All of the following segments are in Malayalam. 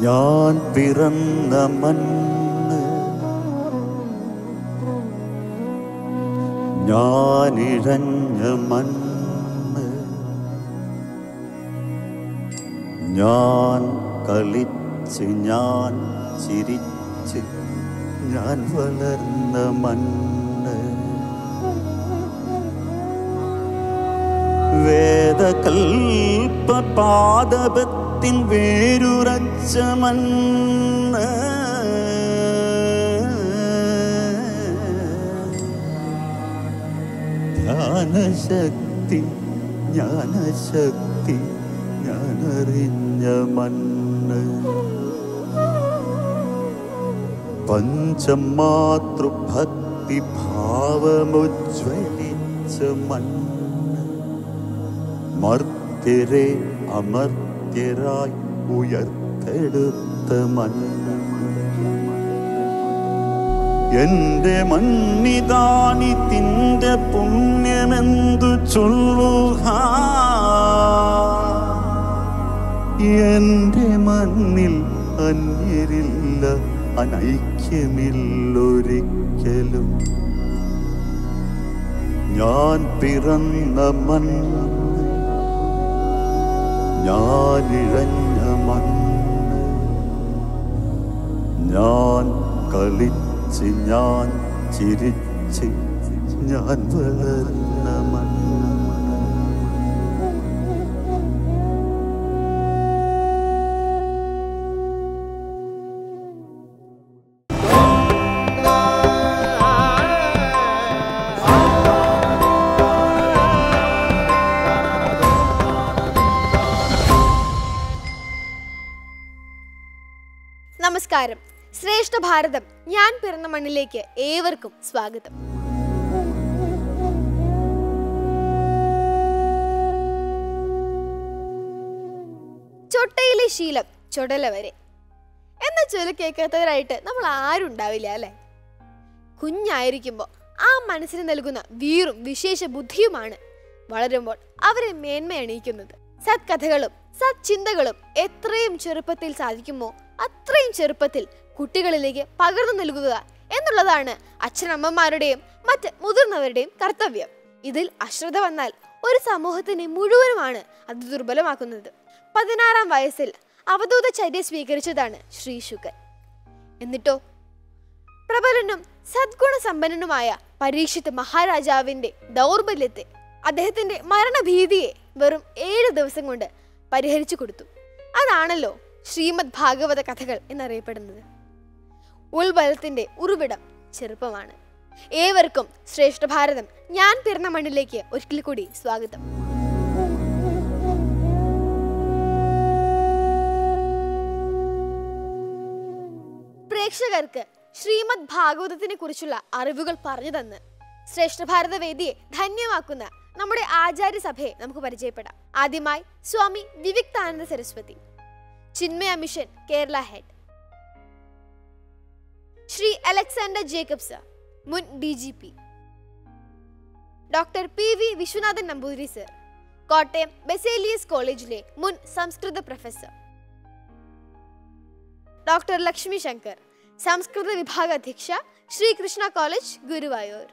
ഞാൻ പിറന്ന മണ്ണ് ഞാൻ ഇഴഞ്ഞ മണ്ണ് ഞാൻ കളിച്ച് ഞാൻ ചിരിച്ച് ഞാൻ വളർന്ന മണ്ണ് വേദകൽപ്പ പാദപത്തിൻ വേരുറച്ച മണ്ണ് ധ്യാനശക്തി ജ്ഞാനശക്തി ഞാനറിഞ്ഞ മണ്ണ് പഞ്ചമാതൃഭക്തി ഭാവമുജ്വലിച്ച മണ്ണ് മർത്യരെ അമർത്യരായി ഉയർത്തെടുത്ത മണ്ണ് എന്റെ മണ്ണിതാനി തിന്റെ പുണ്യമെന്തു ചൊല്ലുക എന്റെ മണ്ണിൽ അന്യരില്ല അനൈക്യമില്ലൊരിക്കലും ഞാൻ പിറന്ന മണ്ണ് ഞാൻ ഇഴഞ്ഞ മണ്ണ് ഞാൻ കളിച്ച് ഞാൻ ചിരിച്ച് ഞാൻ വളർന്ന മണ്ണ് നമസ്കാരം ശ്രേഷ്ഠ ഭാരതം ഞാൻ പിറന്ന മണ്ണിലേക്ക് ഏവർക്കും സ്വാഗതം ചൊട്ടയിലെ ശീലം ചൊടല വരെ എന്ന ചൊല്ല് കേൾക്കാത്തവരായിട്ട് നമ്മൾ ആരും ഉണ്ടാവില്ല അല്ലേ കുഞ്ഞായിരിക്കുമ്പോൾ ആ മനസ്സിന് നൽകുന്ന വീറും വിശേഷ ബുദ്ധിയുമാണ് വളരുമ്പോൾ അവരെ മേന്മ അണിയിക്കുന്നത് സത്കഥകളും സത്ചിന്തകളും എത്രയും ചെറുപ്പത്തിൽ സാധിക്കുമോ അത്രയും ചെറുപ്പത്തിൽ കുട്ടികളിലേക്ക് പകർന്നു നൽകുക എന്നുള്ളതാണ് അച്ഛനമ്മമാരുടെയും മറ്റ് മുതിർന്നവരുടെയും കർത്തവ്യം ഇതിൽ അശ്രദ്ധ വന്നാൽ ഒരു സമൂഹത്തിനെ മുഴുവനുമാണ് അത് ദുർബലമാക്കുന്നത് പതിനാറാം വയസ്സിൽ അവധൂത ചര്യ സ്വീകരിച്ചതാണ് ശ്രീ ശുകൻ എന്നിട്ടോ പ്രബലനും സദ്ഗുണസമ്പന്നനുമായ പരീക്ഷിത് മഹാരാജാവിന്റെ ദൗർബല്യത്തെ അദ്ദേഹത്തിന്റെ മരണഭീതിയെ വെറും ഏഴ് ദിവസം കൊണ്ട് പരിഹരിച്ചു കൊടുത്തു അതാണല്ലോ ശ്രീമദ് ഭാഗവത കഥകൾ എന്നറിയപ്പെടുന്നത് ഉൾബലത്തിന്റെ ഉറവിടം ചെറുപ്പമാണ് ഏവർക്കും ശ്രേഷ്ഠ ഭാരതം ഞാൻ പിറന്ന മണ്ണിലേക്ക് ഒരിക്കൽ കൂടി സ്വാഗതം പ്രേക്ഷകർക്ക് ശ്രീമദ് ഭാഗവതത്തിനെ കുറിച്ചുള്ള അറിവുകൾ പറഞ്ഞു തന്ന് ശ്രേഷ്ഠ ഭാരത വേദിയെ ധന്യമാക്കുന്ന നമ്മുടെ ആചാര്യസഭയെ നമുക്ക് പരിചയപ്പെടാം ആദ്യമായി Swami Vivikthananda Saraswathi Chinmaya mission Kerala head Shri Alexander Jacobs മുൻ D G P doctor P V Viswanathan Namboothiri sir Kottayam Baselius കോളേജിലെ മുൻ സംസ്കൃത പ്രൊഫസർ ഡോക്ടർ ലക്ഷ്മി ശങ്കർ സംസ്കൃത വിഭാഗ അധ്യക്ഷ ശ്രീകൃഷ്ണ കോളേജ് ഗുരുവായൂർ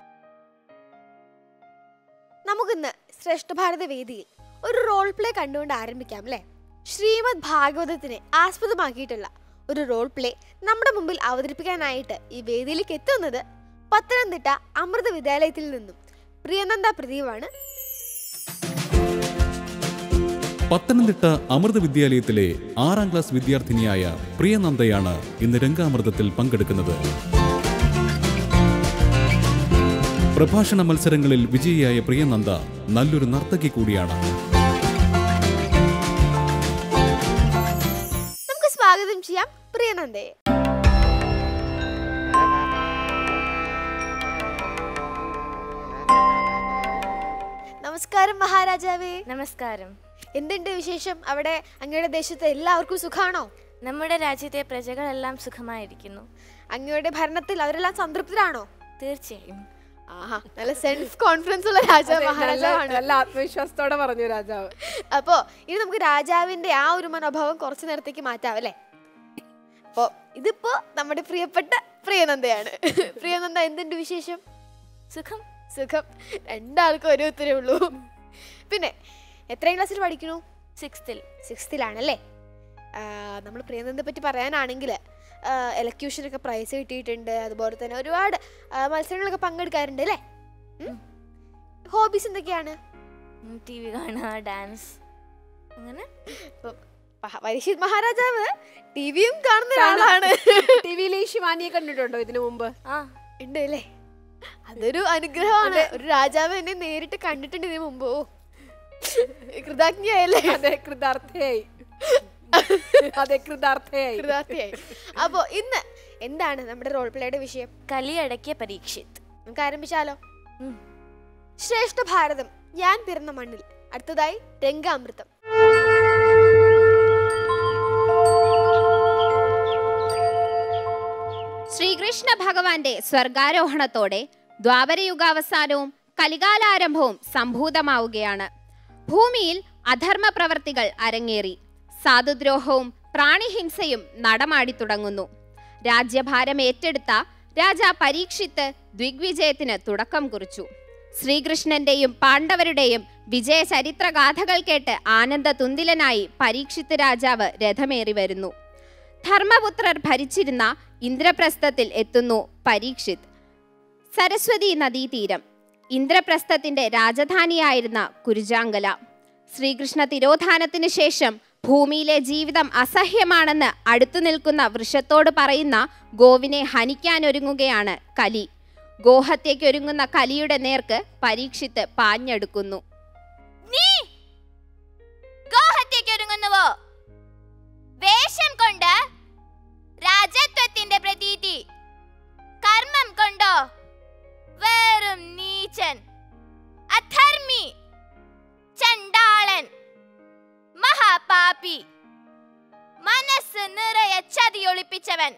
നമുക്കിന്ന് ശ്രേഷ്ഠ ഭാരത വേദിയിൽ ഒരു റോൾ പ്ലേ കണ്ടുകൊണ്ട് ആരംഭിക്കാം അല്ലേ ശ്രീമദ് ഭാഗവതത്തിനെ ആസ്പദമാക്കിയിട്ടുള്ള ഒരു റോൾ പ്ലേ നമ്മുടെ മുമ്പിൽ അവതരിപ്പിക്കാനായിട്ട് ഈ വേദിയിലേക്ക് എത്തുന്നത് പത്തനംതിട്ട അമൃത വിദ്യാലയത്തിൽ നിന്നും പ്രിയനന്ദ പ്രദീപാണ് പത്തനംതിട്ട അമൃത വിദ്യാലയത്തിലെ ആറാം ക്ലാസ് വിദ്യാർത്ഥിനിയായ പ്രിയനന്ദയാണ് ഇന്ന് രംഗാമൃതത്തിൽ പങ്കെടുക്കുന്നത് പ്രഭാഷണ മത്സരങ്ങളിൽ വിജയിയായ പ്രിയനന്ദ നല്ലൊരു നർത്തകി കൂടിയാണ് നമുക്ക് സ്വാഗതം ചെയ്യാം പ്രിയനന്ദയെ നമസ്കാരം മഹാരാജാവേ നമസ്കാരം എന്തുണ്ട് വിശേഷം അവിടെ അങ്ങയുടെ ദേശത്ത് എല്ലാവർക്കും സുഖാണോ നമ്മുടെ രാജ്യത്തെ പ്രജകളെല്ലാം സുഖമായിരിക്കുന്നു അങ്ങയുടെ ഭരണത്തിൽ അവരെല്ലാം സംതൃപ്തരാണോ തീർച്ചയായും ആഹാ നല്ല സെൽഫ് കോൺഫിഡൻസ് ഉള്ള രാജാവ് നല്ല മഹാരാജാവാണ് നല്ല ആത്മവിശ്വാസത്തോടെ പറഞ്ഞു രാജാവ് അപ്പോ ഇനി നമുക്ക് രാജാവിന്റെ ആ ഒരു മനോഭാവം കുറച്ചു നേരത്തേക്ക് മാറ്റാം അല്ലേ അപ്പൊ ഇതിപ്പോ നമ്മുടെ പ്രിയപ്പെട്ട പ്രിയനന്ദയാണ് പ്രിയനന്ദ എന്തുണ്ട് വിശേഷം സുഖം സുഖം രണ്ടാൾക്കും ഒരു ഉത്തരേ ഉള്ളൂ പിന്നെ എത്രാം ക്ലാസ്സിൽ പഠിക്കണു സിക്സ്ത്തിൽ സിക്സ്ത്തിലാണല്ലേ നമ്മൾ പ്രിയനന്ദനെ പറ്റി പറയാനാണെങ്കിൽ എലക്യൂഷനൊക്കെ പ്രൈസ് കിട്ടിയിട്ടുണ്ട് അതുപോലെ തന്നെ ഒരുപാട് ആ, മത്സരങ്ങളൊക്കെ പങ്കെടുക്കാറുണ്ട് അല്ലേ ഹോബീസ് എന്തൊക്കെയാണ് ടി വി കാണുക ഡാൻസ് അങ്ങനെ ഇപ്പം പഹ- പരീക്ഷിത് മഹാരാജാവ് ടി വിയും കാണുന്ന ഒരാളാണ് ടി വിയിൽ ഈ ശിവാനിയെ കണ്ടിട്ടുണ്ടോ ഇതിനു മുമ്പ് ആ ഉണ്ട് അല്ലേ അതൊരു അനുഗ്രഹമാണ് ഒരു രാജാവ് എന്നെ നേരിട്ട് കണ്ടിട്ടുണ്ട് ഇതിനു മുമ്പ് ഓ കൃതജ്ഞയല്ലേ അതെ കൃതാർത്ഥയായി അതെ കൃതാർത്ഥയായി കൃതാർത്ഥയായി അപ്പോ ഇന്ന് എന്താണ് നമ്മുടെ റോൾ പ്ലേയുടെ വിഷയം കലിയടക്കിയ പരീക്ഷിത് നമുക്ക് ആരംഭിച്ചാലോ ഉം. ശ്രേഷ്ഠ ഭാരതം ഞാൻ പിറന്ന മണ്ണിൽ അടുത്തതായി രംഗാമൃതം ശ്രീകൃഷ്ണ ഭഗവാന്റെ സ്വർഗാരോഹണത്തോടെ ദ്വാപരയുഗാവസാനവും കലികാലാരംഭവും സംഭൂതമാവുകയാണ് ഭൂമിയിൽ അധർമ്മ പ്രവർത്തികൾ അരങ്ങേറി സാധുദ്രോഹവും പ്രാണിഹിംസയും നടമാടി തുടങ്ങുന്നു രാജ്യഭാരം ഏറ്റെടുത്ത രാജ പരീക്ഷിത്ത് ദിഗ്വിജയത്തിന് തുടക്കം കുറിച്ചു ശ്രീകൃഷ്ണന്റെയും പാണ്ഡവരുടെയും വിജയ ചരിത്രഗാഥകൾ കേട്ട് ആനന്ദ തുന്തിലനായി പരീക്ഷിത്ത് രാജാവ് രഥമേറി വരുന്നു ധർമ്മപുത്രർ ഭരിച്ചിരുന്ന ഇന്ദ്രപ്രസ്ഥത്തിൽ എത്തുന്നു പരീക്ഷിത് സരസ്വതി നദീതീരം ഇന്ദ്രപ്രസ്ഥത്തിന്റെ രാജധാനിയായിരുന്ന കുരുജാങ്കല ശ്രീകൃഷ്ണ തിരോധാനത്തിന് ശേഷം ഭൂമിയിലെ ജീവിതം അസഹ്യമാണെന്ന് അടുത്തു നിൽക്കുന്ന വൃഷത്തോട് പറയുന്ന ഗോവിനെ ഹനിക്കാനൊരുങ്ങുകയാണ് കലി ഗോഹത്യയ്ക്കൊരുങ്ങുന്ന കലിയുടെ നേർക്ക് പരീക്ഷിത്ത് പാഞ്ഞെടുക്കുന്നു നീ ഗോഹത്യയ്ക്ക് ഒരുങ്ങുന്നുവോ വേഷം കൊണ്ട് രാജത്വത്തിന്റെ പ്രതീതി കർമ്മം കൊണ്ടോ വെറും നീചൻ അധർമ്മി ചണ്ടാളൻ മഹാപാപി മനസ്സ് നിറയെ ചതിയൊളിപ്പിച്ചവൻ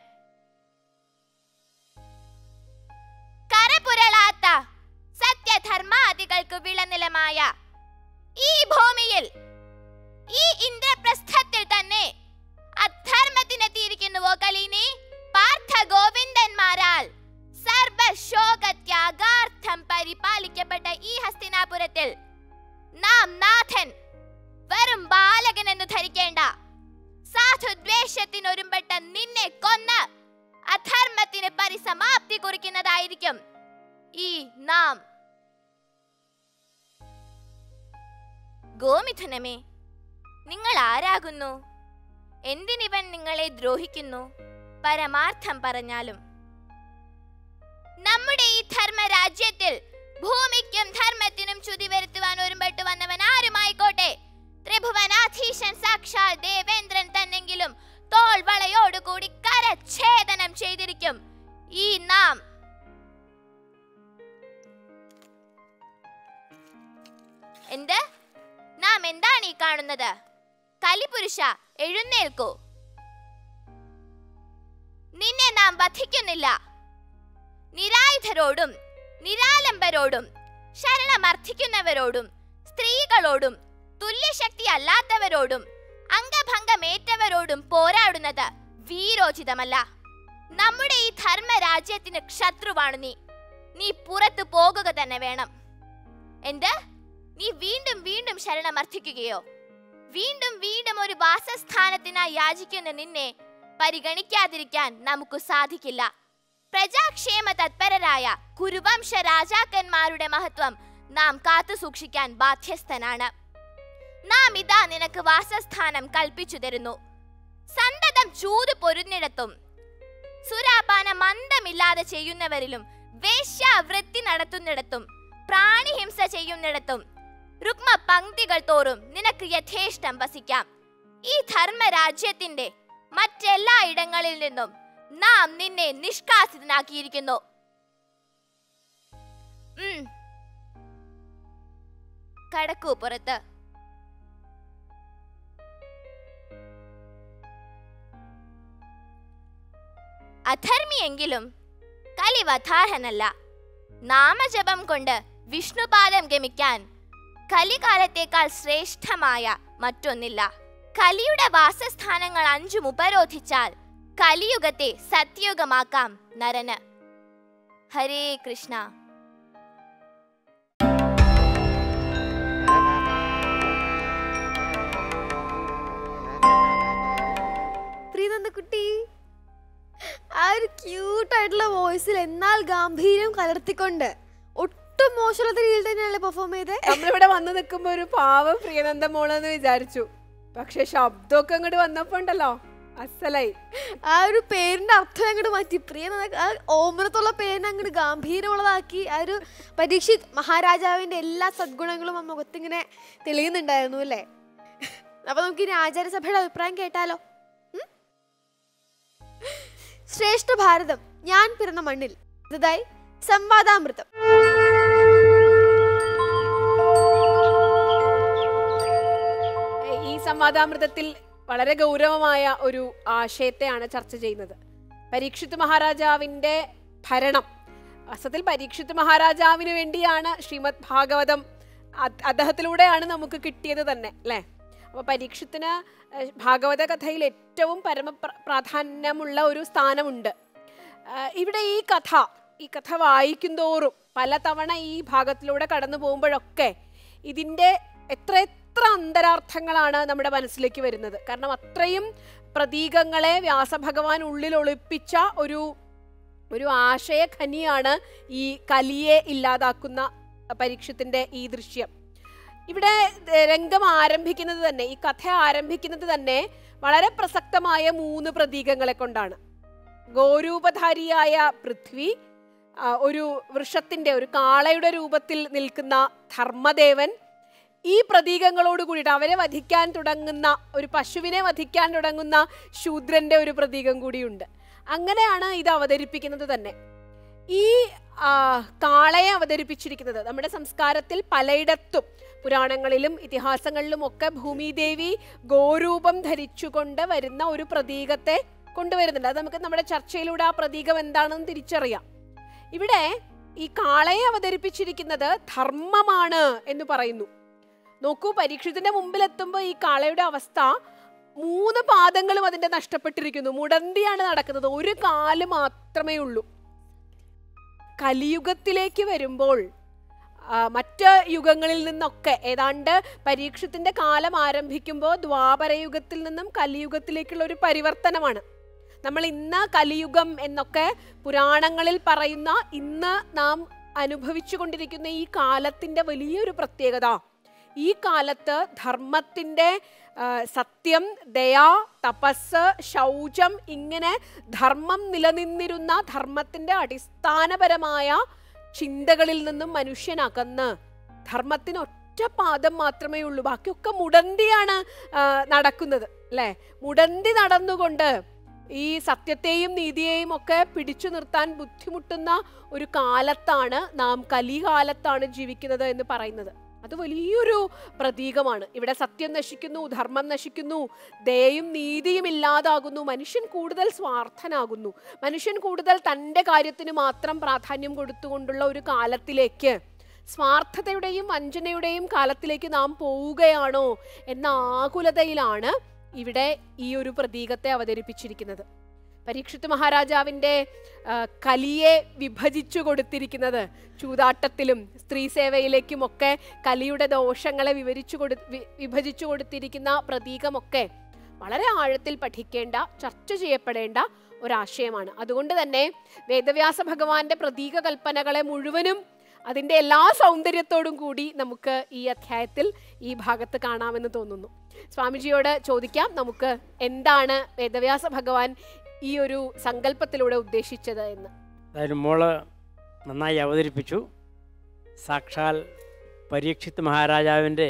കരപുരളാത്ത സത്യധർമാദികൾക്ക് വിളനിലമായ ഈ ഭൂമിയിൽ ഈ ഇന്ദ്രപ്രസ്ഥത്തിൽ തന്നെ അധർമ്മത്തിനെത്തിയിരിക്കുന്നുവോ കലീനി പാർത്ഥ ഗോവിന്ദന്മാരാൽ സർവശോകത്യാഗാർത്ഥം പരിപാലിക്കപ്പെട്ട ഈ ഹസ്തിനാപുരത്തിൽ നാം നാഥൻ വെറും ബാലകൻ എന്ന് ധരിക്കേണ്ട സാധുദ്വേഷത്തിനൊരുമ്പെട്ട നിന്നെ കൊന്ന് അധർമ്മത്തിന് പരിസമാപ്തി കുറിക്കുന്നതായിരിക്കും ഈ നാം ഗോമിഥുനമേ നിങ്ങൾ ആരാകുന്നു എന്തിനിവൻ നിങ്ങളെ ദ്രോഹിക്കുന്നു പരമാർത്ഥം പറഞ്ഞാലും നമ്മുടെ ഈ ധർമ്മ രാജ്യത്തിൽ ഭൂമിക്കും ധർമ്മത്തിനും ചുതി വരുത്തുവാൻ ഒരുമ്പെട്ട് വന്നവൻ ആരുമായിക്കോട്ടെ ത്രിഭുവനാധീശൻ സാക്ഷാൽ ദേവേന്ദ്രൻ തന്നെങ്കിലും തോൾ വളയോടുകൂടി കരഛേദനം ചെയ്തിരിക്കും ഈ നാം എന്ത് നാം എന്താണ് ഈ കാണുന്നത് കലിപുരുഷ എഴുന്നേൽക്കൂ നിന്നെ നാം വധിക്കുന്നില്ല നിരായുധരോടും നിരാലംബരോടും ശരണമർത്ഥിക്കുന്നവരോടും സ്ത്രീകളോടും തുല്യശക്തി അല്ലാത്തവരോടും അംഗഭംഗമേറ്റവരോടും പോരാടുന്നത് വീരോചിതമല്ല നമ്മുടെ ഈ ധർമ്മരാജ്യത്തിന് ശത്രുവാണ് നീ നീ പുറത്തു പോകുക തന്നെ വേണം എന്ത് നീ വീണ്ടും വീണ്ടും ശരണമർത്ഥിക്കുകയോ വീണ്ടും വീണ്ടും ഒരു വാസസ്ഥാനത്തിനായി യാചിക്കുന്ന നിന്നെ പരിഗണിക്കാതിരിക്കാൻ നമുക്ക് സാധിക്കില്ല പ്രജാക്ഷേമ തത്പരരായ കുരുവംശ രാജാക്കന്മാരുടെ മഹത്വം നാം കാത്തു സൂക്ഷിക്കാൻ ബാധ്യസ്ഥനാണ് നാം ഇതാ നിനക്ക് വാസസ്ഥാനം കൽപ്പിച്ചു തരുന്നു സന്തതം ചൂത് പൊരുന്നിടത്തും സുരാപാന മന്ദമില്ലാതെ ചെയ്യുന്നവരിലും വേശ്യാവൃത്തി നടത്തുന്നിടത്തും പ്രാണിഹിംസ ചെയ്യുന്നിടത്തും രുക്മ പങ്ക്തികൾ തോറും നിനക്ക് യഥേഷ്ടം വസിക്കാം ഈ ധർമ്മരാജ്യത്തിന്റെ മറ്റെല്ലാ ഇടങ്ങളിൽ നിന്നും നാം നിന്നെ നിഷ്കാസിതനാക്കിയിരിക്കുന്നു ഉം. കടക്കൂ പുറത്ത് അധർമ്മിയെങ്കിലും കലിവധാഹനല്ല നാമജപം കൊണ്ട് വിഷ്ണുപാദം ഗമിക്കാൻ കലികാലത്തേക്കാൾ ശ്രേഷ്ഠമായ മറ്റൊന്നില്ല കലിയുടെ വാസസ്ഥാനങ്ങൾ അഞ്ചും ഉപരോധിച്ചാൽ കലിയുഗത്തെ സത്യയുഗമാക്കാം നരന് ഹരേ കൃഷ്ണ പ്രീതന്തക്കുട്ടി ആ ഒരു ക്യൂട്ടായിട്ടുള്ള വോയിസിൽ എന്നാൽ ഗാംഭീര്യം കലർത്തിക്കൊണ്ട് ഒട്ടും മോശമില്ലാത്ത രീതിയിൽ തന്നെയല്ലേ പെർഫോം ചെയ്തേ നമ്മളിവിടെ വന്ന് നിൽക്കുമ്പോ ഒരു പാവം പ്രിയനന്ദ മോളെന്ന് വിചാരിച്ചു പക്ഷെ ശബ്ദമൊക്കെ അങ്ങോട്ട് വന്നപ്പോ ഉണ്ടല്ലോ അസലായി ആ ഒരു പേരിന്റെ അർത്ഥം അങ്ങോട്ട് മാറ്റി പ്രിയ നന്ന- ആ ഓമനത്തുള്ള പേരിനെ അങ്ങോട്ട് ഗാംഭീര്യമുള്ളതാക്കി ആ ഒരു പരീക്ഷിത് മഹാരാജാവിന്റെ എല്ലാ സദ്ഗുണങ്ങളും ആ മുഖത്തിങ്ങനെ തെളിയുന്നുണ്ടായിരുന്നു അല്ലേ അപ്പൊ നമുക്ക് ഇനി ആചാര്യസഭയുടെ അഭിപ്രായം കേട്ടാലോ ഉം? ശ്രേഷ്ഠ ഭാരതം ഞാൻ പിറന്ന മണ്ണിൽ ഇതായി സംവാദാമൃതം ഏ, ഈ സംവാദാമൃതത്തിൽ വളരെ ഗൗരവമായ ഒരു ആശയത്തെയാണ് ചർച്ച ചെയ്യുന്നത് പരീക്ഷിത് മഹാരാജാവിന്റെ ഭരണം അസത്തിൽ പരീക്ഷിത് മഹാരാജാവിന് വേണ്ടിയാണ് ശ്രീമദ് ഭാഗവതം അത്- അദ്ദേഹത്തിലൂടെയാണ് നമുക്ക് കിട്ടിയത് തന്നെ അല്ലേ അപ്പോൾ പരീക്ഷത്തിന് ഏഹ്, ഭാഗവത കഥയിൽ ഏറ്റവും പരമ പ്ര- പ്രാധാന്യമുള്ള ഒരു സ്ഥാനമുണ്ട് ഏഹ്, ഇവിടെ ഈ കഥ ഈ കഥ വായിക്കുന്തോറും പലതവണ ഈ ഭാഗത്തിലൂടെ കടന്നു പോകുമ്പോഴൊക്കെ ഇതിൻ്റെ എത്ര എത്ര അന്തരാർത്ഥങ്ങളാണ് നമ്മുടെ മനസ്സിലേക്ക് വരുന്നത് കാരണം അത്രയും പ്രതീകങ്ങളെ വ്യാസഭഗവാൻ ഉള്ളിൽ ഒളിപ്പിച്ച ഒരു ഒരു ആശയഖനിയാണ് ഈ കലിയെ ഇല്ലാതാക്കുന്ന പരീക്ഷത്തിന്റെ ഈ ദൃശ്യം ഇവിടെ ദ- രംഗം ആരംഭിക്കുന്നത് തന്നെ ഈ കഥ ആരംഭിക്കുന്നത് തന്നെ വളരെ പ്രസക്തമായ മൂന്ന് പ്രതീകങ്ങളെ കൊണ്ടാണ് ഗോരൂപധാരിയായ പൃഥ്വി ആ, ഒരു വൃക്ഷത്തിന്റെ ഒരു കാളയുടെ രൂപത്തിൽ നിൽക്കുന്ന ധർമ്മദേവൻ ഈ പ്രതീകങ്ങളോട് കൂടിയിട്ട് അവരെ വധിക്കാൻ തുടങ്ങുന്ന ഒരു പശുവിനെ വധിക്കാൻ തുടങ്ങുന്ന ശൂദ്രന്റെ ഒരു പ്രതീകം കൂടിയുണ്ട് അങ്ങനെയാണ് ഇത് അവതരിപ്പിക്കുന്നത് തന്നെ ഈ ആ, കാളയെ അവതരിപ്പിച്ചിരിക്കുന്നത് നമ്മുടെ സംസ്കാരത്തിൽ പലയിടത്തും പുരാണങ്ങളിലും ഇതിഹാസങ്ങളിലും ഒക്കെ ഭൂമിദേവി ഗോരൂപം ധരിച്ചുകൊണ്ട് വരുന്ന ഒരു പ്രതീകത്തെ കൊണ്ടുവരുന്നുണ്ട് അത് നമുക്ക് നമ്മുടെ ചർച്ചയിലൂടെ ആ പ്രതീകം എന്താണെന്ന് തിരിച്ചറിയാം ഇവിടെ ഈ കാളയെ അവതരിപ്പിച്ചിരിക്കുന്നത് ധർമ്മമാണ് എന്ന് പറയുന്നു നോക്കൂ പരീക്ഷത്തിന്റെ മുമ്പിൽ എത്തുമ്പോൾ ഈ കാളയുടെ അവസ്ഥ മൂന്ന് പാദങ്ങളും അതിന്റെ നഷ്ടപ്പെട്ടിരിക്കുന്നു മുടന്തിയാണ് നടക്കുന്നത് ഒരു കാല് മാത്രമേ ഉള്ളൂ കലിയുഗത്തിലേക്ക് വരുമ്പോൾ ആ, മറ്റ് യുഗങ്ങളിൽ നിന്നൊക്കെ ഏതാണ്ട് പരീക്ഷത്തിന്റെ കാലം ആരംഭിക്കുമ്പോൾ ദ്വാപരയുഗത്തിൽ നിന്നും കലിയുഗത്തിലേക്കുള്ള ഒരു പരിവർത്തനമാണ് നമ്മൾ ഇന്ന് കലിയുഗം എന്നൊക്കെ പുരാണങ്ങളിൽ പറയുന്ന ഇന്ന് നാം അനുഭവിച്ചു കൊണ്ടിരിക്കുന്ന ഈ കാലത്തിന്റെ വലിയൊരു പ്രത്യേകത ഈ കാലത്ത് ധർമ്മത്തിന്റെ ആ, സത്യം ദയ തപസ് ശൗചം ഇങ്ങനെ ധർമ്മം നിലനിന്നിരുന്ന ധർമ്മത്തിന്റെ അടിസ്ഥാനപരമായ ചിന്തകളിൽ നിന്നും മനുഷ്യൻ അകന്ന് ധർമ്മത്തിന് ഒറ്റ പാദം മാത്രമേ ഉള്ളൂ ബാക്കിയൊക്കെ മുടന്തിയാണ് ആ, നടക്കുന്നത് അല്ലേ മുടന്തി നടന്നുകൊണ്ട് ഈ സത്യത്തെയും നീതിയെയും ഒക്കെ പിടിച്ചു നിർത്താൻ ബുദ്ധിമുട്ടുന്ന ഒരു കാലത്താണ് നാം കലികാലത്താണ് ജീവിക്കുന്നത് എന്ന് പറയുന്നത് അത് വലിയൊരു പ്രതീകമാണ് ഇവിടെ സത്യം നശിക്കുന്നു ധർമ്മം നശിക്കുന്നു ദയയും നീതിയും ഇല്ലാതാകുന്നു മനുഷ്യൻ കൂടുതൽ സ്വാർത്ഥനാകുന്നു മനുഷ്യൻ കൂടുതൽ തൻ്റെ കാര്യത്തിന് മാത്രം പ്രാധാന്യം കൊടുത്തുകൊണ്ടുള്ള ഒരു കാലത്തിലേക്ക് സ്വാർത്ഥതയുടെയും വഞ്ചനയുടെയും കാലത്തിലേക്ക് നാം പോവുകയാണോ എന്ന ആകുലതയിലാണ് ഇവിടെ ഈ ഒരു പ്രതീകത്തെ അവതരിപ്പിച്ചിരിക്കുന്നത് പരീക്ഷിത് മഹാരാജാവിൻ്റെ ആ, കലിയെ വിഭജിച്ചു കൊടുത്തിരിക്കുന്നത് ചൂതാട്ടത്തിലും സ്ത്രീ സേവയിലേക്കുമൊക്കെ കലിയുടെ ദോഷങ്ങളെ വിവരിച്ചു കൊടു വി- വിഭജിച്ചു കൊടുത്തിരിക്കുന്ന പ്രതീകമൊക്കെ വളരെ ആഴത്തിൽ പഠിക്കേണ്ട ചർച്ച ചെയ്യപ്പെടേണ്ട ഒരാശയമാണ് അതുകൊണ്ട് തന്നെ വേദവ്യാസ ഭഗവാന്റെ പ്രതീക കൽപ്പനകളെ മുഴുവനും അതിൻ്റെ എല്ലാ സൗന്ദര്യത്തോടും കൂടി നമുക്ക് ഈ അധ്യായത്തിൽ ഈ ഭാഗത്ത് കാണാമെന്ന് തോന്നുന്നു സ്വാമിജിയോട് ചോദിക്കാം നമുക്ക് എന്താണ് വേദവ്യാസ ഭഗവാൻ ഈ ഒരു സങ്കല്പത്തിലൂടെ ഉദ്ദേശിച്ചത് എന്ന് എന്തായാലും മോള് നന്നായി അവതരിപ്പിച്ചു സാക്ഷാൽ പരീക്ഷിത് മഹാരാജാവിൻ്റെ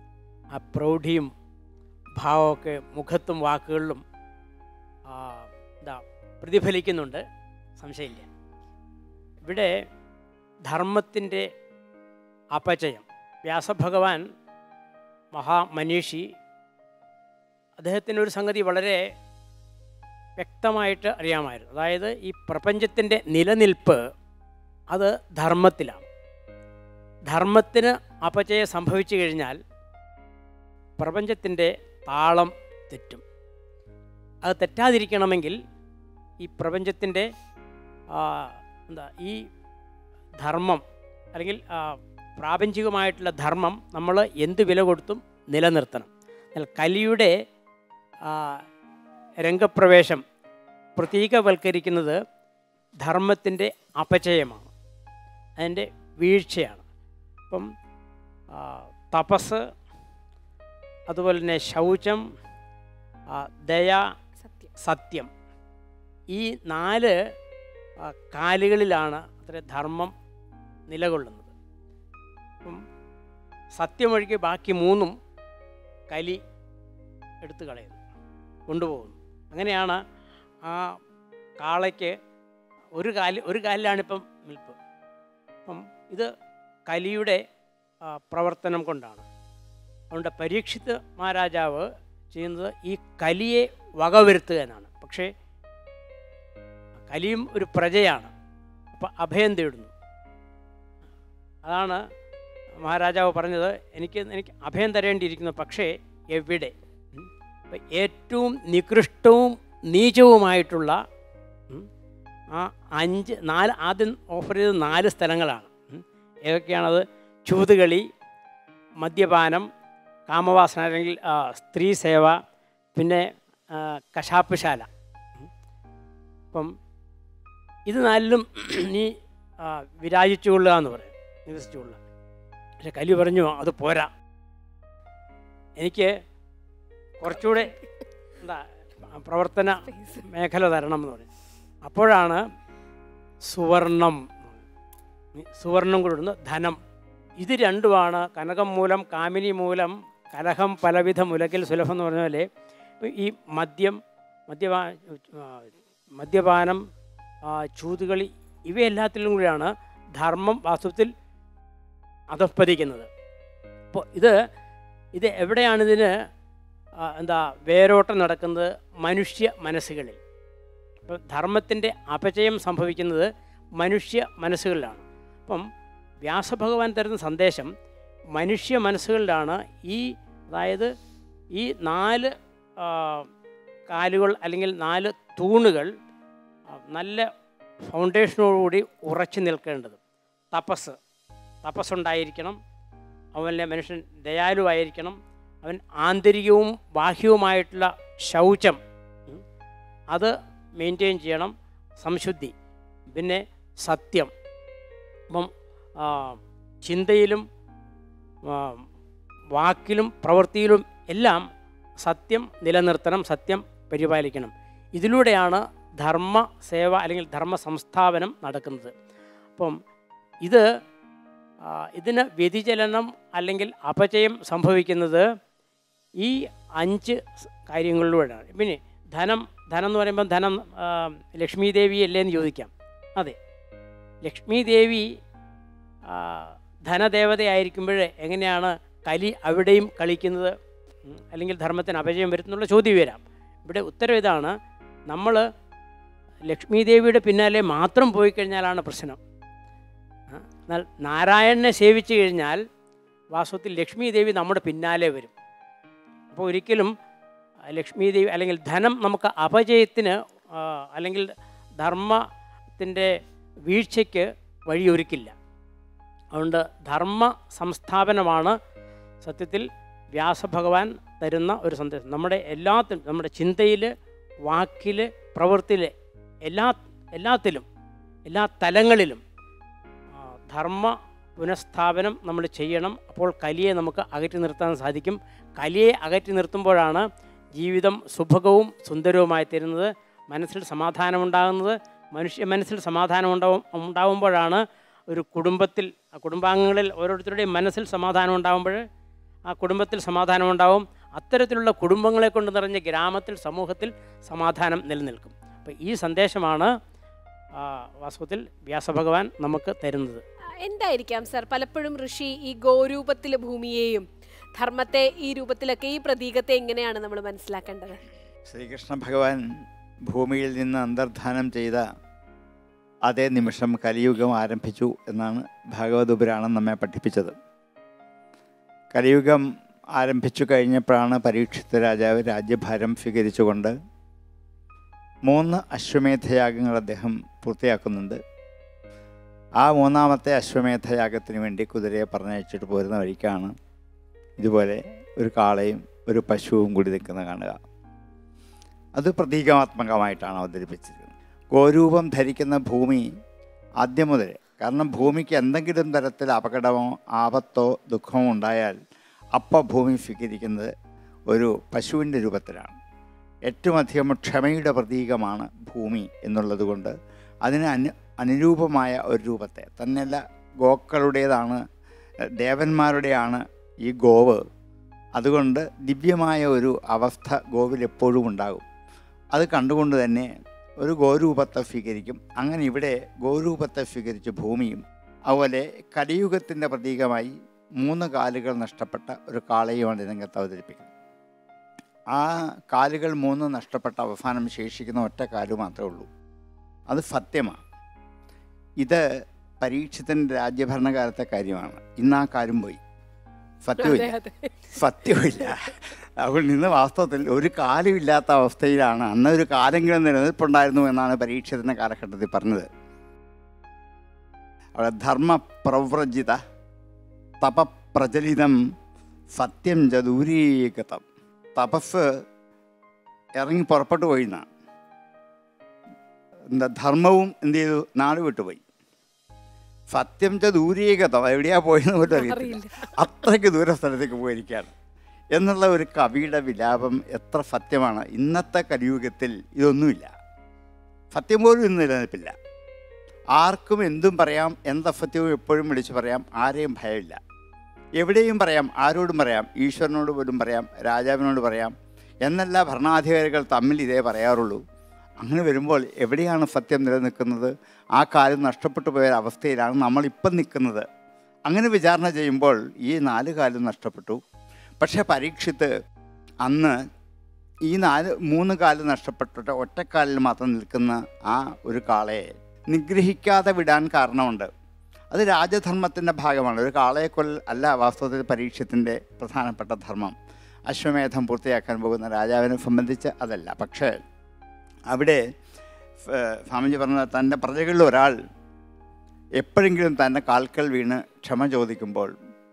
ആ പ്രൗഢിയും ഭാവമൊക്കെ മുഖത്തും വാക്കുകളിലും ആ, എന്താ പ്രതിഫലിക്കുന്നുണ്ട് സംശയമില്ല ഇവിടെ ധർമ്മത്തിൻ്റെ അപചയം വ്യാസഭഗവാൻ മഹാമനീഷി അദ്ദേഹത്തിന് ഒരു സംഗതി വളരെ വ്യക്തമായിട്ട് അറിയാമായിരുന്നു അതായത് ഈ പ്രപഞ്ചത്തിൻ്റെ നിലനിൽപ്പ് അത് ധർമ്മത്തിലാണ് ധർമ്മത്തിന് അപചയം സംഭവിച്ചു കഴിഞ്ഞാൽ പ്രപഞ്ചത്തിൻ്റെ താളം തെറ്റും അത് തെറ്റാതിരിക്കണമെങ്കിൽ ഈ പ്രപഞ്ചത്തിൻ്റെ എന്താ ഈ ധർമ്മം അല്ലെങ്കിൽ ആ, പ്രാപഞ്ചികമായിട്ടുള്ള ധർമ്മം നമ്മൾ എന്ത് വില കൊടുത്തും നിലനിർത്തണം എന്നാൽ കലിയുടെ ആ, രംഗപ്രവേശം പ്രതീകവൽക്കരിക്കുന്നത് ധർമ്മത്തിൻ്റെ അപചയമാണ് അതിൻ്റെ വീഴ്ചയാണ് അപ്പം ആ, തപസ് അതുപോലെ തന്നെ ശൗചം ആ, ദയ സത്യം സത്യം ഈ നാല് ആ, കാലുകളിലാണ് അത്ര ധർമ്മം നിലകൊള്ളുന്നത് അപ്പം സത്യമൊഴികെ ബാക്കി മൂന്നും കലി എടുത്തു കളയുന്നു കൊണ്ടുപോകുന്നു അങ്ങനെയാണ് ആ കാളയ്ക്ക് ഒരു കാല് ഒരു കാലിലാണിപ്പം നിൽപ്പ് അപ്പം ഇത് കലിയുടെ ആ, പ്രവർത്തനം കൊണ്ടാണ് അതുകൊണ്ട് പരീക്ഷിത് മഹാരാജാവ് ചെയ്യുന്നത് ഈ കലിയെ വകവരുത്തുക എന്നാണ് പക്ഷേ കലിയും ഒരു പ്രജയാണ് അപ്പം അഭയം തേടുന്നു അതാണ് മഹാരാജാവ് പറഞ്ഞത് എനിക്ക് എനിക്ക് അഭയം തരേണ്ടിയിരിക്കുന്നു പക്ഷേ എവിടെ ഉം. അപ്പം ഏറ്റവും നികൃഷ്ടവും നീചവുമായിട്ടുള്ള ഉം, ആ അഞ്ച് നാല് ആദ്യം ഓഫർ ചെയ്ത നാല് സ്ഥലങ്ങളാണ് ഉം. ഏതൊക്കെയാണത് ചൂതുകളി മദ്യപാനം കാമവാസന അല്ലെങ്കിൽ ആ, സ്ത്രീ സേവ പിന്നെ ആ, കശാപ്പുശാല ഉം. അപ്പം ഇത് നാലിലും നീ ആ, വിരാജിച്ചുകൊള്ളുക എന്ന് പറയും നിവസിച്ചുകൊള്ളുക പക്ഷെ കലി പറഞ്ഞു അത് പോരാ എനിക്ക് കുറച്ചുകൂടെ എന്താ പ്രവർത്തന മേഖല തരണം എന്ന് പറയും അപ്പോഴാണ് സുവർണം സുവർണം കൊടുക്കുന്ന ധനം ഇത് രണ്ടുമാണ് കനകം മൂലം കാമിനി മൂലം കലഹം പലവിധ മുലകിൽ സുലഭം എന്ന് പറഞ്ഞ പോലെ ഈ മദ്യം മദ്യപാ ആ, മദ്യപാനം ആ, ചൂതുകളി ഇവയെല്ലാത്തിലും കൂടിയാണ് ധർമ്മം വാസ്തവത്തിൽ അധപ്പതിക്കുന്നത് അപ്പോൾ ഇത് ഇത് എവിടെയാണ് ഇതിന് ആ, എന്താ വേരോട്ടം നടക്കുന്നത് മനുഷ്യ മനസ്സുകളിൽ ഇപ്പം ധർമ്മത്തിൻ്റെ അപചയം സംഭവിക്കുന്നത് മനുഷ്യ മനസ്സുകളിലാണ് അപ്പം വ്യാസഭഗവാൻ തരുന്ന സന്ദേശം മനുഷ്യ മനസ്സുകളിലാണ് ഈ അതായത് ഈ നാല് ആ, കാലുകൾ അല്ലെങ്കിൽ നാല് തൂണുകൾ ആ, നല്ല ഫൗണ്ടേഷനോടുകൂടി ഉറച്ചു നിൽക്കേണ്ടത് തപസ് തപസ്സുണ്ടായിരിക്കണം അവനിലെ മനുഷ്യൻ ദയാലുവായിരിക്കണം അവൻ ആന്തരികവും ബാഹ്യവുമായിട്ടുള്ള ശൗചം ഉം, അത് മെയിൻറ്റെയിൻ ചെയ്യണം സംശുദ്ധി പിന്നെ സത്യം അപ്പം ആ, ചിന്തയിലും ആ, വാക്കിലും പ്രവൃത്തിയിലും എല്ലാം സത്യം നിലനിർത്തണം സത്യം പരിപാലിക്കണം ഇതിലൂടെയാണ് ധർമ്മ സേവ അല്ലെങ്കിൽ ധർമ്മ സംസ്ഥാപനം നടക്കുന്നത് അപ്പം ഇത് ആ, ഇതിന് വ്യതിചലനം അല്ലെങ്കിൽ അപചയം സംഭവിക്കുന്നത് ഈ അഞ്ച് സ് കാര്യങ്ങളിലൂടെയാണ് പിന്നെ ധനം ധനം എന്ന് പറയുമ്പോൾ ധനം ആ, ലക്ഷ്മി ദേവി അല്ലേ എന്ന് ചോദിക്കാം അതെ ലക്ഷ്മി ദേവി ആ, ധനദേവതയായിരിക്കുമ്പോൾ എങ്ങനെയാണ് കലി അവിടെയും കളിക്കുന്നത് ഉം, അല്ലെങ്കിൽ ധർമ്മത്തിന് അപജയം വരുത്തുന്നുള്ള ചോദ്യം വരാം ഇവിടെ ഉത്തരം ഇതാണ് നമ്മൾ ലക്ഷ്മി ദേവിയുടെ പിന്നാലെ മാത്രം പോയി കഴിഞ്ഞാലാണ് പ്രശ്നം ആ, എന്നാൽ നാരായണനെ സേവിച്ചു കഴിഞ്ഞാൽ വാസ്തവത്തിൽ ലക്ഷ്മി ദേവി നമ്മുടെ പിന്നാലെ വരും അപ്പോൾ ഒരിക്കലും ആ, ലക്ഷ്മി ദേവി അല്ലെങ്കിൽ ധനം നമുക്ക് അപജയത്തിന് ആ, അല്ലെങ്കിൽ ധർമ്മത്തിൻ്റെ വീഴ്ചയ്ക്ക് വഴിയൊരുക്കില്ല അതുകൊണ്ട് ധർമ്മ സംസ്ഥാപനമാണ് സത്യത്തിൽ വ്യാസഭഗവാൻ തരുന്ന ഒരു സന്ദേശം നമ്മുടെ എല്ലാത്തിലും നമ്മുടെ ചിന്തയിൽ വാക്കിൽ പ്രവൃത്തിയിൽ എല്ലാ എല്ലാത്തിലും എല്ലാ തലങ്ങളിലും ആ, ധർമ്മ പുനഃസ്ഥാപനം നമ്മൾ ചെയ്യണം അപ്പോൾ കലിയെ നമുക്ക് അകറ്റി നിർത്താൻ സാധിക്കും കലിയെ അകറ്റി നിർത്തുമ്പോഴാണ് ജീവിതം സുഭകവും സുന്ദരവുമായി തീരുന്നത് മനസ്സിൽ സമാധാനമുണ്ടാകുന്നത് മനുഷ്യ മനസ്സിൽ സമാധാനം ഉണ്ടാവും ഉണ്ടാവുമ്പോഴാണ് ഒരു കുടുംബത്തിൽ ആ കുടുംബാംഗങ്ങളിൽ ഓരോരുത്തരുടെയും മനസ്സിൽ സമാധാനം ഉണ്ടാകുമ്പോൾ ആ കുടുംബത്തിൽ സമാധാനം ഉണ്ടാവും അത്തരത്തിലുള്ള കുടുംബങ്ങളെ കൊണ്ട് നിറഞ്ഞ ഗ്രാമത്തിൽ സമൂഹത്തിൽ സമാധാനം നിലനിൽക്കും അപ്പോൾ ഈ സന്ദേശമാണ് ആ, വാസ്തവത്തിൽ വ്യാസഭഗവാൻ നമുക്ക് തരുന്നത് എന്തായിരിക്കാം സർ പലപ്പോഴും ഋഷി ഈ ഗോരൂപത്തിലെ ഭൂമിയെയും ധർമ്മത്തെ ഈ രൂപത്തിലൊക്കെ ഈ പ്രതീകത്തെ എങ്ങനെയാണ് നമ്മൾ മനസ്സിലാക്കേണ്ടത് ശ്രീകൃഷ്ണ ഭഗവാൻ ഭൂമിയിൽ നിന്ന് അന്തർധാനം ചെയ്ത അതേ നിമിഷം കലിയുഗം ആരംഭിച്ചു എന്നാണ് ഭാഗവത പുരാണം നമ്മെ പഠിപ്പിച്ചത് കലിയുഗം ആരംഭിച്ചു കഴിഞ്ഞപ്പോഴാണ് പരീക്ഷിത രാജാവ് രാജ്യഭാരം സ്വീകരിച്ചുകൊണ്ട് മൂന്ന് അശ്വമേധയാഗങ്ങൾ അദ്ദേഹം പൂർത്തിയാക്കുന്നുണ്ട് ആ മൂന്നാമത്തെ അശ്വമേധയാഗത്തിന് വേണ്ടി കുതിരയെ പറഞ്ഞയച്ചിട്ട് പോരുന്ന വഴിക്കാണ് ഇതുപോലെ ഒരു കാളയും ഒരു പശുവും കൂടി നിൽക്കുന്ന കാണുക അത് പ്രതീകാത്മകമായിട്ടാണ് അവതരിപ്പിച്ചിരിക്കുന്നത് ഗോരൂപം ധരിക്കുന്ന ഭൂമി ആദ്യം മുതൽ കാരണം ഭൂമിക്ക് എന്തെങ്കിലും തരത്തിൽ അപകടമോ ആപത്തോ ദുഃഖമോ ഉണ്ടായാൽ അപ്പം ഭൂമി സ്വീകരിക്കുന്നത് ഒരു പശുവിൻ്റെ രൂപത്തിലാണ് ഏറ്റവും അധികം ക്ഷമയുടെ പ്രതീകമാണ് ഭൂമി എന്നുള്ളത് കൊണ്ട് അതിന് അനു അനുരൂപമായ ഒരു രൂപത്തെ തന്നെയല്ല ഗോക്കളുടേതാണ് ദേവന്മാരുടെയാണ് ഈ ഗോവ് അതുകൊണ്ട് ദിവ്യമായ ഒരു അവസ്ഥ ഗോവിൽ എപ്പോഴും ഉണ്ടാകും അത് കണ്ടുകൊണ്ട് തന്നെ ഒരു ഗോരൂപത്തെ സ്വീകരിക്കും അങ്ങനെ ഇവിടെ ഗോരൂപത്തെ സ്വീകരിച്ച ഭൂമിയും അതുപോലെ കലിയുഗത്തിൻ്റെ പ്രതീകമായി മൂന്ന് കാലുകൾ നഷ്ടപ്പെട്ട ഒരു കാളയുമാണ് രംഗത്ത് അവതരിപ്പിക്കുന്നത് ആ കാലുകൾ മൂന്ന് നഷ്ടപ്പെട്ട അവസാനം ശേഷിക്കുന്ന ഒറ്റ കാല് മാത്രമേ ഉള്ളൂ അത് സത്യമാണ് ഇത് പരീക്ഷത്തിൻ്റെ രാജ്യഭരണകാലത്തെ കാര്യമാണ് ഇന്ന് ആ കാര്യം പോയി സത്യമില്ല അതെ അതെ സത്യമില്ല അതുകൊണ്ട് ഇന്ന് വാസ്തവത്തിൽ ഒരു കാലമില്ലാത്ത അവസ്ഥയിലാണ് അന്ന് ഒരു കാലെങ്കിലും നിലനിൽപ്പുണ്ടായിരുന്നു എന്നാണ് പരീക്ഷത്തിൻ്റെ കാലഘട്ടത്തിൽ പറഞ്ഞത് അവിടെ ധർമ്മ പ്രവ്രജിത തപപ്രചലിതം സത്യം ച ദൂരീകൃതം തപസ് ഇറങ്ങി പുറപ്പെട്ടു പോയി എന്നാണ് എന്താ ധർമ്മവും എന്ത് ചെയ്തു നാട് വിട്ടുപോയി സത്യം ച ദൂരീകൃതം എവിടെയാ പോയെന്ന് പോലും അറിയത്തില്ല അറിയില്ല അത്രയ്ക്ക് ദൂര സ്ഥലത്തേക്ക് പോയിരിക്കുകയാണ് എന്നുള്ള ഒരു കവിയുടെ വിലാപം എത്ര സത്യമാണ് ഇന്നത്തെ കലിയുഗത്തിൽ ഇതൊന്നുമില്ല സത്യം പോലും ഇന്ന് നിലനിൽപ്പില്ല ആർക്കും എന്തും പറയാം എന്തസത്യവും എപ്പോഴും വിളിച്ചു പറയാം ആരെയും ഭയമില്ല എവിടെയും പറയാം ആരോടും പറയാം ഈശ്വരനോട് പോലും പറയാം രാജാവിനോട് പറയാം എന്നല്ല ഭരണാധികാരികൾ തമ്മിൽ ഇതേ പറയാറുള്ളൂ അങ്ങനെ വരുമ്പോൾ എവിടെയാണ് സത്യം നിലനിൽക്കുന്നത് ആ കാലം നഷ്ടപ്പെട്ടു പോയ അവസ്ഥയിലാണ് നമ്മളിപ്പം നിൽക്കുന്നത് അങ്ങനെ വിചാരണ ചെയ്യുമ്പോൾ ഈ നാല് കാലം നഷ്ടപ്പെട്ടു പക്ഷേ പരീക്ഷിത്ത് അന്ന് ഈ നാല് മൂന്ന് കാലം നഷ്ടപ്പെട്ടിട്ട് ഒറ്റക്കാലിൽ മാത്രം നിൽക്കുന്ന ആ ഒരു കാളയെ നിഗ്രഹിക്കാതെ വിടാൻ കാരണമുണ്ട് അത് രാജധർമ്മത്തിൻ്റെ ഭാഗമാണ് ഒരു കാളയെ കൊൽ അല്ല വാസ്തവത്തിൽ പരീക്ഷത്തിൻ്റെ പ്രധാനപ്പെട്ട ധർമ്മം അശ്വമേധം പൂർത്തിയാക്കാൻ പോകുന്ന രാജാവിനെ സംബന്ധിച്ച് അതല്ല പക്ഷേ അവിടെ ഏഹ്, സ്വാമിജി പറഞ്ഞ തൻ്റെ പ്രജകളിൽ ഒരാൾ എപ്പോഴെങ്കിലും തൻ്റെ കാൽക്കൽ വീണ് ക്ഷമ ചോദിക്കുമ്പോൾ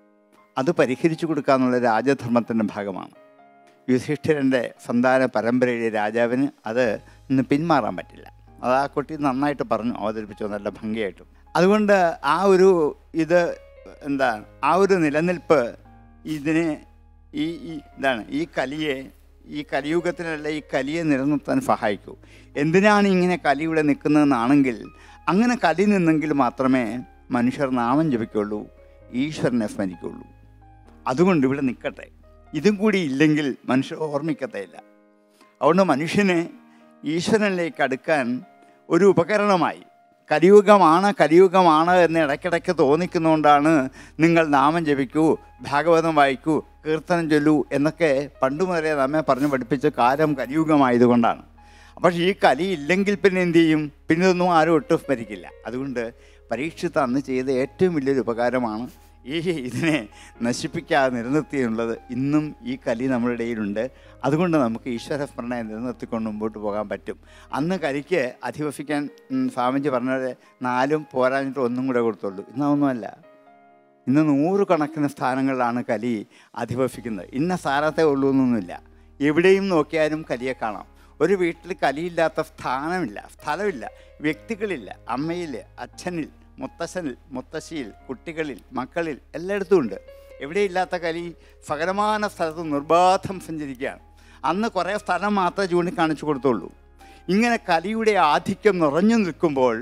അത് പരിഹരിച്ചു കൊടുക്കുക എന്നുള്ള രാജധർമ്മത്തിൻ്റെ ഭാഗമാണ് യുധിഷ്ഠിരൻ്റെ സന്താന പരമ്പരയിലെ രാജാവിന് അത് ഇന്ന് പിന്മാറാൻ പറ്റില്ല അത് ആ കുട്ടി നന്നായിട്ട് പറഞ്ഞു അവതരിപ്പിച്ചു നല്ല ഭംഗിയായിട്ടും അതുകൊണ്ട് ആ ഒരു ഇത് എന്താ ആ ഒരു നിലനിൽപ്പ് ഇതിനെ ഈ ഈ ഇതാണ് ഈ കലിയെ ഈ കലിയുഗത്തിലല്ല ഈ കലിയെ നിലനിർത്താൻ സഹായിക്കൂ എന്തിനാണ് ഇങ്ങനെ കലി ഇവിടെ നിൽക്കുന്നതെന്നാണെങ്കിൽ അങ്ങനെ കലി നിന്നെങ്കിൽ മാത്രമേ മനുഷ്യർ നാമം ജപിക്കുള്ളൂ ഈശ്വരനെ സ്മരിക്കുള്ളൂ അതുകൊണ്ട് ഇവിടെ നിൽക്കട്ടെ ഇതും കൂടി ഇല്ലെങ്കിൽ മനുഷ്യർ ഓർമ്മിക്കത്തേയില്ല അതുകൊണ്ട് മനുഷ്യനെ ഈശ്വരനിലേക്ക് അടുക്കാൻ ഒരു ഉപകരണമായി കലിയുഗമാണ് കലിയുഗമാണ് എന്ന് ഇടയ്ക്കിടയ്ക്ക് തോന്നിക്കുന്നതുകൊണ്ടാണ് നിങ്ങൾ നാമം ജപിക്കൂ ഭാഗവതം വായിക്കൂ കീർത്തനം ചൊല്ലൂ എന്നൊക്കെ പണ്ട് മുതലേ നമ്മെ പറഞ്ഞു പഠിപ്പിച്ച കാലം കലിയുഗമായതുകൊണ്ടാണ് പക്ഷേ ഈ കലി ഇല്ലെങ്കിൽ പിന്നെ എന്ത് ചെയ്യും പിന്നെ ഇതൊന്നും ആരും ഒട്ടും സ്മരിക്കില്ല അതുകൊണ്ട് പരീക്ഷിത്ത് അന്ന് ചെയ്ത ഏറ്റവും വലിയൊരു ഉപകാരമാണ് ഈ ഇതിനെ നശിപ്പിക്കാതെ നിലനിർത്തിയുള്ളത് ഇന്നും ഈ കലി നമ്മുടെ ഇടയിലുണ്ട് അതുകൊണ്ട് നമുക്ക് ഈശ്വര സ്മരണയെ നിലനിർത്തിക്കൊണ്ട് മുമ്പോട്ട് പോകാൻ പറ്റും അന്ന് കലിക്ക് അധിവസിക്കാൻ ഉം, സ്വാമിജി പറഞ്ഞത് നാലും പോരാഞ്ഞിട്ട് ഒന്നും കൂടെ കൊടുത്തുള്ളൂ ഇന്നതൊന്നുമല്ല ഇന്ന് നൂറുകണക്കിന് സ്ഥാനങ്ങളിലാണ് കലി അധിവസിക്കുന്നത് ഇന്ന സ്ഥാനത്തെ ഉള്ളൂ എന്നൊന്നുമില്ല എവിടെയും നോക്കിയാലും കലിയെ കാണാം ഒരു വീട്ടിൽ കലിയില്ലാത്ത സ്ഥാനമില്ല സ്ഥലമില്ല വ്യക്തികളില്ല അമ്മയിൽ അച്ഛനിൽ മുത്തശ്ശനിൽ മുത്തശ്ശിയിൽ കുട്ടികളിൽ മക്കളിൽ എല്ലായിടത്തും ഉണ്ട് എവിടെയില്ലാത്ത കലി സകലമാന സ്ഥലത്ത് നിർബാധം സഞ്ചരിക്കുകയാണ് അന്ന് കുറേ സ്ഥലം മാത്രമേ ചൂണ്ടിക്കാണിച്ചു കൊടുത്തുള്ളൂ ഇങ്ങനെ കലിയുടെ ആധിക്യം നിറഞ്ഞു നിൽക്കുമ്പോൾ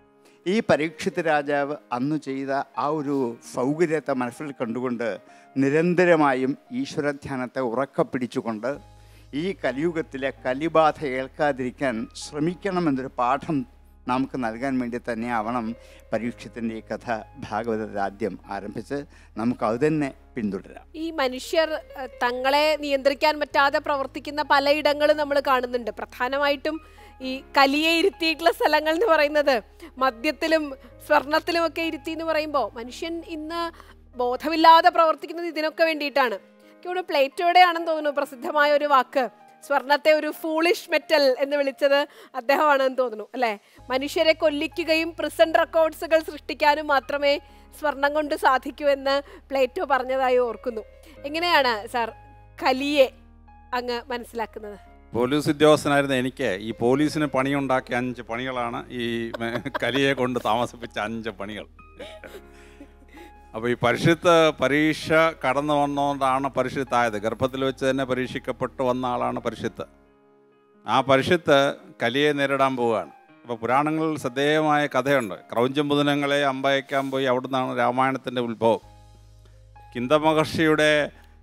ഈ പരീക്ഷിത് രാജാവ് അന്ന് ചെയ്ത ആ ഒരു സൗകര്യത്തെ മനസ്സിൽ കണ്ടുകൊണ്ട് നിരന്തരമായും ഈശ്വരധ്യാനത്തെ ഉറക്ക പിടിച്ചുകൊണ്ട് ഈ കലിയുഗത്തിലെ കലിബാധ ഏൽക്കാതിരിക്കാൻ ശ്രമിക്കണമെന്നൊരു പാഠം നമുക്ക് നൽകാൻ വേണ്ടി തന്നെ ആവണം പരീക്ഷത്തിൻ്റെ ഈ കഥ ഭാഗവതത്തിൽ ആദ്യം ആരംഭിച്ച് നമുക്ക് അത് തന്നെ പിന്തുടരാം ഈ മനുഷ്യർ അഹ്, തങ്ങളെ നിയന്ത്രിക്കാൻ പറ്റാതെ പ്രവർത്തിക്കുന്ന പലയിടങ്ങളും നമ്മൾ കാണുന്നുണ്ട് പ്രധാനമായിട്ടും ഈ കലിയെ ഇരുത്തിയിട്ടുള്ള സ്ഥലങ്ങൾ എന്ന് പറയുന്നത് മദ്യത്തിലും സ്വർണത്തിലും ഒക്കെ ഇരുത്തി എന്ന് പറയുമ്പോൾ മനുഷ്യൻ ഇന്ന് ബോധമില്ലാതെ പ്രവർത്തിക്കുന്നത് ഇതിനൊക്കെ വേണ്ടിയിട്ടാണ് എനിക്ക് തോന്നുന്നു പ്ലേറ്റോയുടെ ആണെന്ന് തോന്നുന്നു പ്രസിദ്ധമായ ഒരു വാക്ക് സ്വർണത്തെ ഒരു ഫൂളിഷ് മെറ്റൽ എന്ന് വിളിച്ചത് അദ്ദേഹമാണെന്ന് തോന്നുന്നു അല്ലേ മനുഷ്യരെ കൊല്ലിക്കുകയും പ്രിസന്റ് റെക്കോർഡ്സുകൾ സൃഷ്ടിക്കാനും മാത്രമേ സ്വർണം കൊണ്ട് സാധിക്കൂ എന്ന് പ്ലേറ്റോ പറഞ്ഞതായി ഓർക്കുന്നു എങ്ങനെയാണ് സാർ കലിയെ അങ്ങ് മനസ്സിലാക്കുന്നത് പോലീസ് ഉദ്യോഗസ്ഥനായിരുന്ന എനിക്ക് ഈ പോലീസിന് പണിയുണ്ടാക്കിയ അഞ്ച് പണികളാണ് ഈ മെ- കലിയെ കൊണ്ട് താമസിപ്പിച്ച അഞ്ച് പണികൾ അപ്പോൾ ഈ പരിഷത്ത് പരീക്ഷ കടന്നു വന്നുകൊണ്ടാണ് പരിഷത്തായത് ഗർഭത്തിൽ വെച്ച് തന്നെ പരീക്ഷിക്കപ്പെട്ടു വന്ന ആളാണ് പരിഷത്ത് ആ പരിഷത്ത് കലിയെ നേരിടാൻ പോവുകയാണ് അപ്പോൾ പുരാണങ്ങളിൽ ശ്രദ്ധേയമായ കഥയുണ്ട് ക്രൗഞ്ചംബുദനങ്ങളെ അമ്പയക്കാൻ പോയി അവിടുന്നാണ് രാമായണത്തിൻ്റെ ഉത്ഭവം കിന്തമഹർഷിയുടെ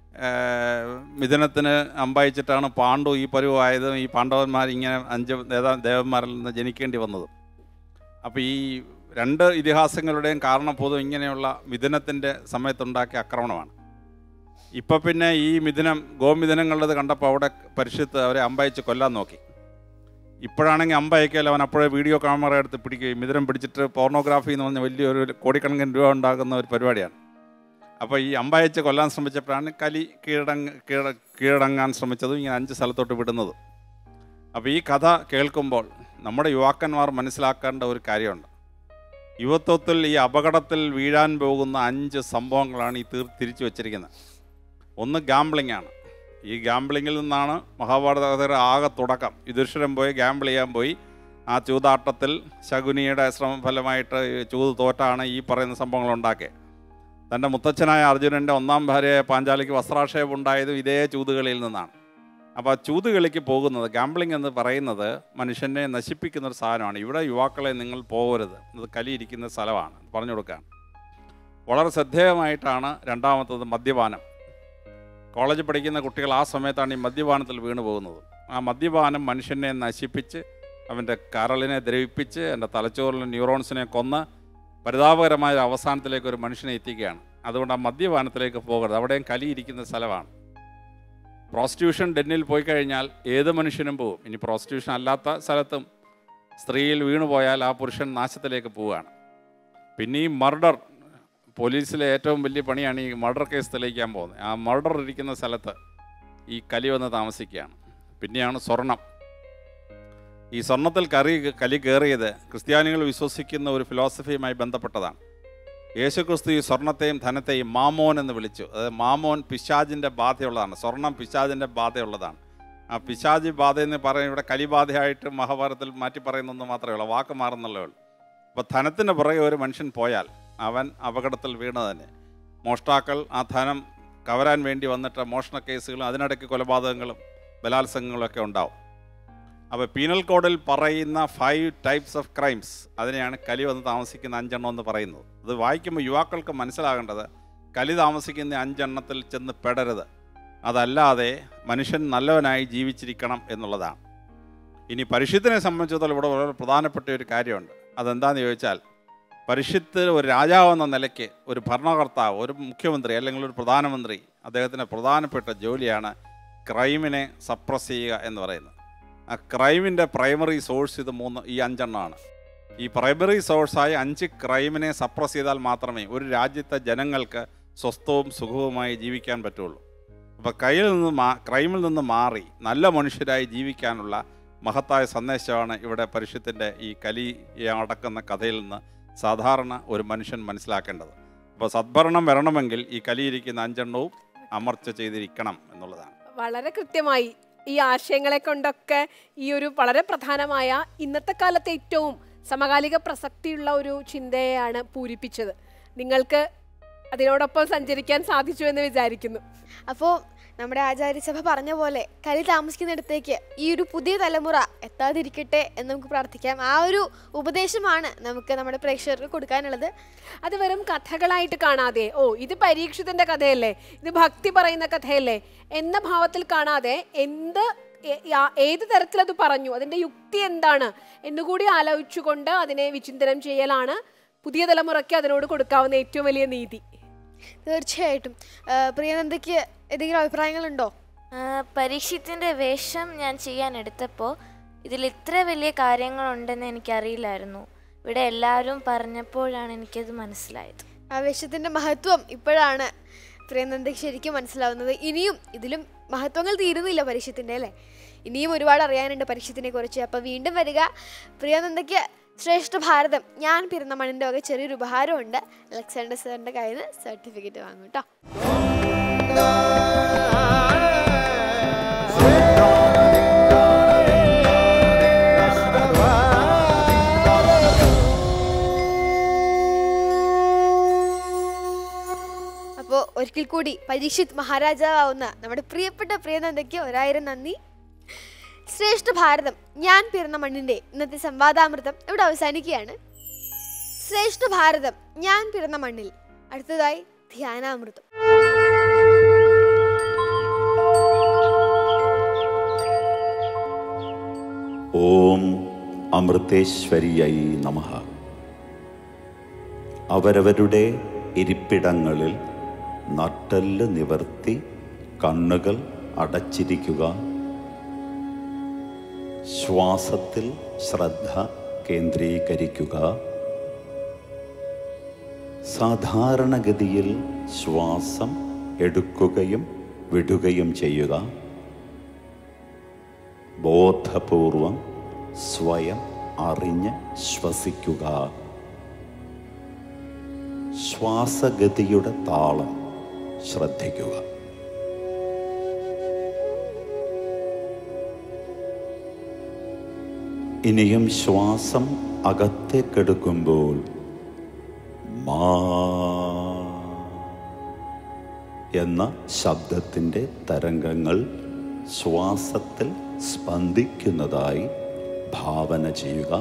ഏഹ്, മിഥുനത്തിന് അമ്പയച്ചിട്ടാണ് പാണ്ഡു ഈ പരുവായതും ഈ പാണ്ഡവന്മാർ ഇങ്ങനെ അഞ്ച് ദേവ ദേവന്മാരിൽ നിന്ന് ജനിക്കേണ്ടി വന്നതും അപ്പോൾ ഈ രണ്ട് ഇതിഹാസങ്ങളുടെയും കാരണബോധം ഇങ്ങനെയുള്ള മിഥുനത്തിൻ്റെ സമയത്തുണ്ടാക്കിയ ആക്രമണമാണ് ഇപ്പം പിന്നെ ഈ മിഥുനം ഗോമിഥുനങ്ങളുള്ളത് കണ്ടപ്പോൾ അവിടെ പരിഷത്ത് അവരെ അമ്പയച്ച് കൊല്ലാൻ നോക്കി ഇപ്പോഴാണെങ്കിൽ അമ്പയക്കൽ അവൻ അപ്പോഴേ വീഡിയോ ക്യാമറ എടുത്ത് പിടിക്കുകയും മിഥുനം പിടിച്ചിട്ട് പോർണോഗ്രാഫി എന്ന് പറഞ്ഞ വലിയൊരു കോടിക്കണക്കിന് രൂപ ഉണ്ടാകുന്ന ഒരു പരിപാടിയാണ് അപ്പോൾ ഈ അമ്പയച്ച് കൊല്ലാൻ ശ്രമിച്ചപ്പോഴാണ് കലി കീഴടങ്ങ കീഴ കീഴടങ്ങാൻ ശ്രമിച്ചതും ഇങ്ങനെ അഞ്ച് സ്ഥലത്തോട്ട് വിടുന്നതും അപ്പോൾ ഈ കഥ കേൾക്കുമ്പോൾ നമ്മുടെ യുവാക്കന്മാർ മനസ്സിലാക്കേണ്ട ഒരു കാര്യമുണ്ട് യുവത്വത്തിൽ ഈ അപകടത്തിൽ വീഴാൻ പോകുന്ന അഞ്ച് സംഭവങ്ങളാണ് ഈ തീർ തിരിച്ചു വച്ചിരിക്കുന്നത് ഒന്ന് ഗാംബ്ലിംഗ് ആണ് ഈ ഗാംബ്ലിങ്ങിൽ നിന്നാണ് മഹാഭാരത കഥയുടെ ആകെ തുടക്കം യുധിഷ്ഠിരൻ പോയി ഗാംബിൾ ചെയ്യാൻ പോയി ആ ചൂതാട്ടത്തിൽ ശകുനിയുടെ ശ്രമഫലമായിട്ട് ഈ ചൂത് തോറ്റാണ് ഈ പറയുന്ന സംഭവങ്ങൾ ഉണ്ടാക്കിയത് തൻ്റെ മുത്തച്ഛനായ അർജുനൻ്റെ ഒന്നാം ഭാര്യയായ പാഞ്ചാലിക്ക് വസ്ത്രാക്ഷേപം ഉണ്ടായതും ഇതേ ചൂതുകളിയിൽ നിന്നാണ് അപ്പോൾ ആ ചൂതുകളിക്ക് പോകുന്നത് ഗാംബ്ലിംഗ് എന്ന് പറയുന്നത് മനുഷ്യനെ നശിപ്പിക്കുന്ന ഒരു സാധനമാണ് ഇവിടെ യുവാക്കളെ നിങ്ങൾ പോകരുത് ഇത് കലിയിരിക്കുന്ന സ്ഥലമാണ് പറഞ്ഞു കൊടുക്കുകയാണ് വളരെ ശ്രദ്ധേയമായിട്ടാണ് രണ്ടാമത്തത് മദ്യപാനം കോളേജിൽ പഠിക്കുന്ന കുട്ടികൾ ആ സമയത്താണ് ഈ മദ്യപാനത്തിൽ വീണു പോകുന്നത് ആ മദ്യപാനം മനുഷ്യനെ നശിപ്പിച്ച് അവൻ്റെ കരളിനെ ദ്രവിപ്പിച്ച് എൻ്റെ തലച്ചോറിലെ ന്യൂറോൺസിനെ കൊന്ന് പരിതാപകരമായ ഒരു അവസാനത്തിലേക്ക് ഒരു മനുഷ്യനെ എത്തിക്കുകയാണ് അതുകൊണ്ട് ആ മദ്യപാനത്തിലേക്ക് പോകരുത് അവിടെയും കലിയിരിക്കുന്ന സ്ഥലമാണ് പ്രോസ്റ്റിറ്റ്യൂഷൻ ഡെന്നിൽ പോയി കഴിഞ്ഞാൽ ഏത് മനുഷ്യനും പോകും ഇനി പ്രോസ്റ്റിറ്റ്യൂഷൻ അല്ലാത്ത സ്ഥലത്തും സ്ത്രീയിൽ വീണുപോയാൽ ആ പുരുഷൻ നാശത്തിലേക്ക് പോവുകയാണ് പിന്നെ ഈ മർഡർ പോലീസിലെ ഏറ്റവും വലിയ പണിയാണ് ഈ മർഡർ കേസ് തെളിയിക്കാൻ പോകുന്നത് ആ മർഡർ ഇരിക്കുന്ന സ്ഥലത്ത് ഈ കലി വന്ന് താമസിക്കുകയാണ് പിന്നെയാണ് സ്വർണം ഈ സ്വർണത്തിൽ കറി കലി കയറിയത് ക്രിസ്ത്യാനികൾ വിശ്വസിക്കുന്ന ഒരു ഫിലോസഫിയുമായി ബന്ധപ്പെട്ടതാണ് യേശുക്രിസ്തു ഈ സ്വർണത്തെയും ധനത്തെയും മാമോൻ എന്ന് വിളിച്ചു അതായത് മാമോൻ പിശാജിൻ്റെ ബാധയുള്ളതാണ് സ്വർണം പിശാജിൻ്റെ ബാധയുള്ളതാണ് ആ പിശാജി ബാധ എന്ന് പറയുന്നത് ഇവിടെ കലിബാധയായിട്ട് മഹാഭാരതത്തിൽ മാറ്റി പറയുന്നൊന്നും മാത്രമേ ഉള്ളൂ വാക്ക് മാറുന്നുള്ളേ ഉള്ളൂ അപ്പോൾ ധനത്തിന് പുറകെ ഒരു മനുഷ്യൻ പോയാൽ അവൻ അപകടത്തിൽ വീണ് തന്നെ മോഷ്ടാക്കൾ ആ ധനം കവരാൻ വേണ്ടി വന്നിട്ട് മോഷണ കേസുകളും അതിനിടയ്ക്ക് കൊലപാതകങ്ങളും ബലാത്സംഗങ്ങളും ഒക്കെ ഉണ്ടാവും അപ്പോൾ പീനൽ കോഡിൽ പറയുന്ന ഫൈവ് ടൈപ്സ് ഓഫ് ക്രൈംസ് അതിനെയാണ് കലി വന്ന് താമസിക്കുന്ന അഞ്ചെണ്ണം എന്ന് പറയുന്നത് അത് വായിക്കുമ്പോൾ യുവാക്കൾക്ക് മനസ്സിലാകേണ്ടത് കലി താമസിക്കുന്ന അഞ്ചെണ്ണത്തിൽ ചെന്ന് പെടരുത് അതല്ലാതെ മനുഷ്യൻ നല്ലവനായി ജീവിച്ചിരിക്കണം എന്നുള്ളതാണ് ഇനി പരിഷത്തിനെ സംബന്ധിച്ചിടത്തോളം ഇവിടെ വളരെ പ്രധാനപ്പെട്ട ഒരു കാര്യമുണ്ട് അതെന്താണെന്ന് ചോദിച്ചാൽ പരിഷത്ത് ഒരു രാജാവെന്ന നിലയ്ക്ക് ഒരു ഭരണകർത്താവ് ഒരു മുഖ്യമന്ത്രി അല്ലെങ്കിൽ ഒരു പ്രധാനമന്ത്രി അദ്ദേഹത്തിൻ്റെ പ്രധാനപ്പെട്ട ജോലിയാണ് ക്രൈമിനെ സപ്രസ് ചെയ്യുക എന്ന് പറയുന്നത് ആ ക്രൈമിൻ്റെ പ്രൈമറി സോഴ്സ് ഇത് മൂന്ന് ഈ അഞ്ചെണ്ണമാണ് ഈ പ്രൈമറി സോഴ്സായ അഞ്ച് ക്രൈമിനെ സപ്രസ് ചെയ്താൽ മാത്രമേ ഒരു രാജ്യത്തെ ജനങ്ങൾക്ക് സ്വസ്ഥവും സുഖവുമായി ജീവിക്കാൻ പറ്റുള്ളൂ അപ്പോൾ കയ്യിൽ നിന്ന് മാ ക്രൈമിൽ നിന്ന് മാറി നല്ല മനുഷ്യരായി ജീവിക്കാനുള്ള മഹത്തായ സന്ദേശമാണ് ഇവിടെ പരിഷത്തിൻ്റെ ഈ കലി അടക്കുന്ന കഥയിൽ നിന്ന് സാധാരണ ഒരു മനുഷ്യൻ മനസ്സിലാക്കേണ്ടത് അപ്പോൾ സദ്ഭരണം വരണമെങ്കിൽ ഈ കലിയിരിക്കുന്ന അഞ്ചെണ്ണവും അമർച്ച ചെയ്തിരിക്കണം എന്നുള്ളതാണ് വളരെ കൃത്യമായി ഈ ആശയങ്ങളെ കൊണ്ടൊക്കെ ഈ ഒരു വളരെ പ്രധാനമായ ഇന്നത്തെ കാലത്തെ ഏറ്റവും സമകാലിക പ്രസക്തിയുള്ള ഒരു ചിന്തയെയാണ് പൂരിപ്പിച്ചത് നിങ്ങൾക്ക് അതിനോടൊപ്പം സഞ്ചരിക്കാൻ സാധിച്ചു എന്ന് വിചാരിക്കുന്നു അപ്പോൾ നമ്മുടെ ആചാര്യസഭ പറഞ്ഞ പോലെ കലി താമസിക്കുന്നിടത്തേക്ക് ഈ ഒരു പുതിയ തലമുറ എത്താതിരിക്കട്ടെ എന്ന് നമുക്ക് പ്രാർത്ഥിക്കാം ആ ഒരു ഉപദേശമാണ് നമുക്ക് നമ്മുടെ പ്രേക്ഷകർക്ക് കൊടുക്കാനുള്ളത് അത് വെറും കഥകളായിട്ട് കാണാതെ ഓ ഇത് പരീക്ഷിതന്റെ കഥയല്ലേ ഇത് ഭക്തി പറയുന്ന കഥയല്ലേ എന്ന ഭാവത്തിൽ കാണാതെ എന്ത് എ- ആ- ഏത് തരത്തിൽ അത് പറഞ്ഞു അതിന്റെ യുക്തി എന്താണ് എന്നുകൂടി ആലോചിച്ചുകൊണ്ട് അതിനെ വിചിന്തനം ചെയ്യലാണ് പുതിയ തലമുറയ്ക്ക് അതിനോട് കൊടുക്കാവുന്ന ഏറ്റവും വലിയ നീതി തീർച്ചയായിട്ടും ആ, പ്രിയനന്ദയ്ക്ക് എന്തെങ്കിലും അഭിപ്രായങ്ങളുണ്ടോ ആ, പരീക്ഷത്തിൻ്റെ വേഷം ഞാൻ ചെയ്യാൻ എടുത്തപ്പോൾ ഇതിൽ ഇത്ര വലിയ കാര്യങ്ങളുണ്ടെന്ന് എനിക്കറിയില്ലായിരുന്നു ഇവിടെ എല്ലാവരും പറഞ്ഞപ്പോഴാണ് എനിക്കത് മനസ്സിലായത് ആവേശത്തിന്റെ മഹത്വം ഇപ്പോഴാണ് പ്രിയനന്ദയ്ക്ക് ശരിക്കും മനസ്സിലാവുന്നത് ഇനിയും ഇതിലും മഹത്വങ്ങൾ തീരുന്നില്ല പരീക്ഷത്തിന്റെ അല്ലേ ഇനിയും ഒരുപാട് അറിയാനുണ്ട് പരീക്ഷത്തിനെ കുറിച്ച് അപ്പോൾ വീണ്ടും വരിക പ്രിയനന്ദയ്ക്ക് ശ്രേഷ്ഠ ഭാരതം ഞാൻ പിറന്ന മണ്ണിൻ്റെ വക ചെറിയൊരു ഉപഹാരമുണ്ട് അലക്സാണ്ടർ സാറിൻ്റെ കയ്യിൽ നിന്ന് സർട്ടിഫിക്കറ്റ് വാങ്ങും കേട്ടോ അപ്പോൾ ഒരിക്കൽ കൂടി പരീക്ഷിത് മഹാരാജാവാവുന്ന നമ്മുടെ പ്രിയപ്പെട്ട പ്രിയനന്ദയ്ക്ക് ഒരായിരം നന്ദി ശ്രേഷ്ഠ ഭാരതം ഞാൻ പിറന്ന മണ്ണിന്റെ ഇന്നത്തെ സംവാദാമൃതം ഇവിടെ അവസാനിക്കുകയാണ് ശ്രേഷ്ഠ ഭാരതം ഞാൻ പിറന്ന മണ്ണിൽ അടുത്തതായി ധ്യാനാമൃതം ഓം അമൃതേശ്വരിയൈ നമ അവരവരുടെ ഇരിപ്പിടങ്ങളിൽ നട്ടെല്ല് നിവർത്തി കണ്ണുകൾ അടച്ചിരിക്കുക ശ്വാസത്തിൽ ശ്രദ്ധ കേന്ദ്രീകരിക്കുക സാധാരണഗതിയിൽ ശ്വാസം എടുക്കുകയും വിടുകയും ചെയ്യുക ബോധപൂർവം സ്വയം അറിഞ്ഞ് ശ്വസിക്കുക ശ്വാസഗതിയുടെ താളം ശ്രദ്ധിക്കുക ഇനിയും ശ്വാസം അകത്തേക്കെടുക്കുമ്പോൾ മാ എന്ന ശബ്ദത്തിൻ്റെ തരംഗങ്ങൾ ശ്വാസത്തിൽ സ്പന്ദിക്കുന്നതായി ഭാവന ചെയ്യുക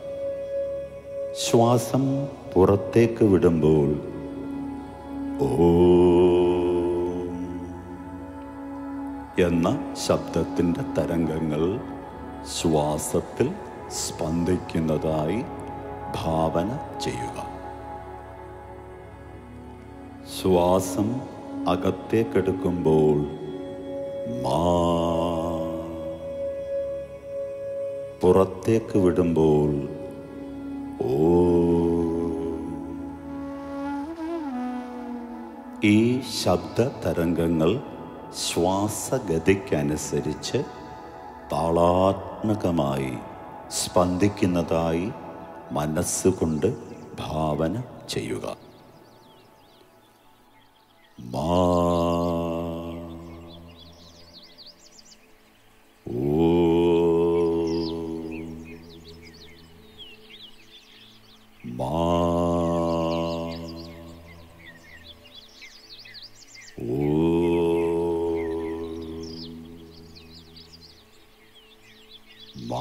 ശ്വാസം പുറത്തേക്ക് വിടുമ്പോൾ ഓം എന്ന ശബ്ദത്തിൻ്റെ തരംഗങ്ങൾ ശ്വാസത്തിൽ സ്പന്ദിക്കുന്നതായി ഭാവന ചെയ്യുക ശ്വാസം അകത്തേക്കെടുക്കുമ്പോൾ മാ പുറത്തേക്ക് വിടുമ്പോൾ ഓ ഈ ശബ്ദ തരംഗങ്ങൾ ശ്വാസഗതിക്കനുസരിച്ച് താളാത്മകമായി സ്പന്ദിക്കുന്നതായി മനസ്സുകൊണ്ട് ഭാവന ചെയ്യുക മാ മാ മാ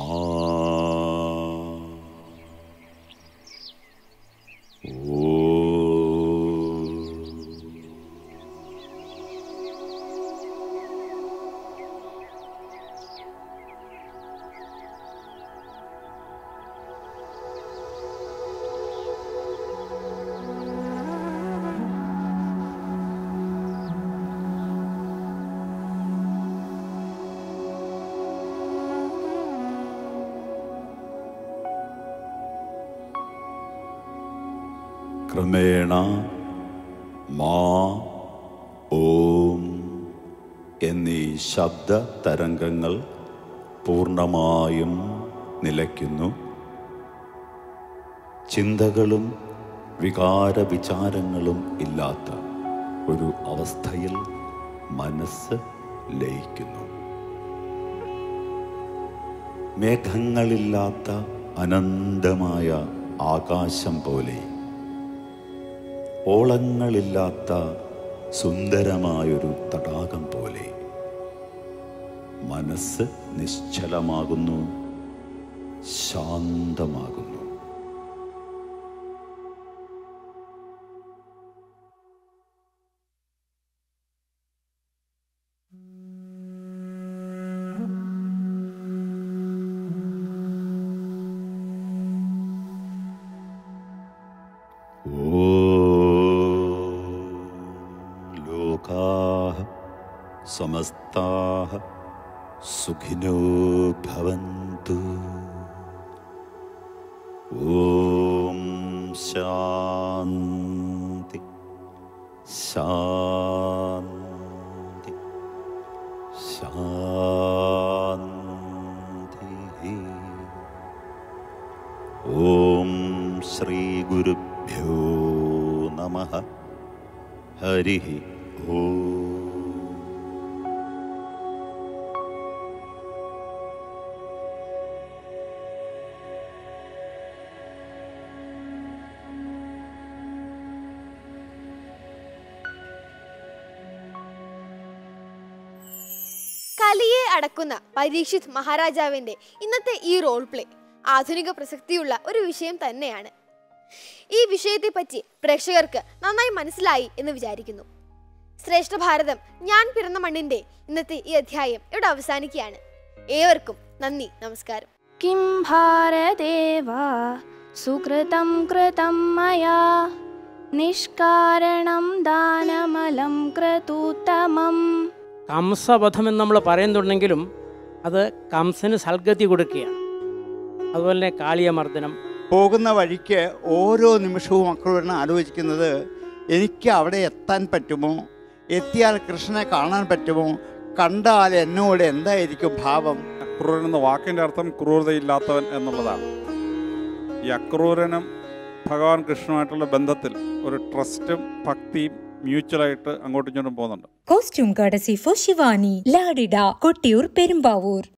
ക്രമേണ മാ ഓം എന്നീ ശബ്ദ തരംഗങ്ങൾ പൂർണ്ണമായും നിലയ്ക്കുന്നു ചിന്തകളും വികാര വിചാരങ്ങളും ഇല്ലാത്ത ഒരു അവസ്ഥയിൽ മനസ്സ് ലയിക്കുന്നു മേഘങ്ങളില്ലാത്ത അനന്തമായ ആകാശം പോലെ ഓളങ്ങളില്ലാത്ത സുന്ദരമായൊരു തടാകം പോലെ മനസ്സ് നിശ്ചലമാകുന്നു ശാന്തമാകുന്നു ലോകാः സമസ്താः സുഖിനോ ഭവന്തു ഓം ശാന്തി ശാന്തി ശാന്തി नमः हरिः ॐ കലിയെ അടക്കുന്ന പരീക്ഷിത് മഹാരാജാവിന്റെ ഇന്നത്തെ ഈ റോൾ പ്ലേ ആധുനിക പ്രസക്തിയുള്ള ഒരു വിഷയം തന്നെയാണ് ഈ വിഷയത്തെ പറ്റി പ്രേക്ഷകർക്ക് നന്നായി മനസ്സിലായി എന്ന് വിചാരിക്കുന്നു ശ്രേഷ്ഠ ഭാരതം ഞാൻ പിറന്ന മണ്ണിന്റെ ഇന്നത്തെ ഈ അധ്യായം ഇവിടെ അവസാനിക്കുകയാണ് ഏവർക്കും നന്ദി നമസ്കാരം किं भारदेव सुकृतं कृतं मया निष्कारणं दानमलं क्रतुतमम् കംസവധം എന്ന് നമ്മൾ പറയുന്നുണ്ടെങ്കിലും അത് കംസന് സൽഗതി കൊടുക്കുകയാണ് അതുപോലെ തന്നെ കാളിയമർദ്ദനം പോകുന്ന വഴിക്ക് ഓരോ നിമിഷവും മക്കളോട് ആലോചിക്കുന്നത് എനിക്ക് അവിടെ എത്താൻ പറ്റുമോ എത്തിയാൽ കൃഷ്ണനെ കാണാൻ പറ്റുമോ കണ്ടാൽ എന്നോട് എന്തായിരിക്കും ഭാവം അക്രൂരൻ എന്ന വാക്കിൻ്റെ അർത്ഥം ക്രൂരതയില്ലാത്തവൻ എന്നുള്ളതാണ് ഈ അക്രൂരനും ഭഗവാൻ കൃഷ്ണനുമായിട്ടുള്ള ബന്ധത്തിൽ ഒരു ട്രസ്റ്റും ഭക്തിയും മ്യൂച്വലായിട്ട് അങ്ങോട്ടും ഇങ്ങോട്ടും പോകുന്നുണ്ട് Costume courtesy for Shivani, Ladida, Kottur, Perumbavoor.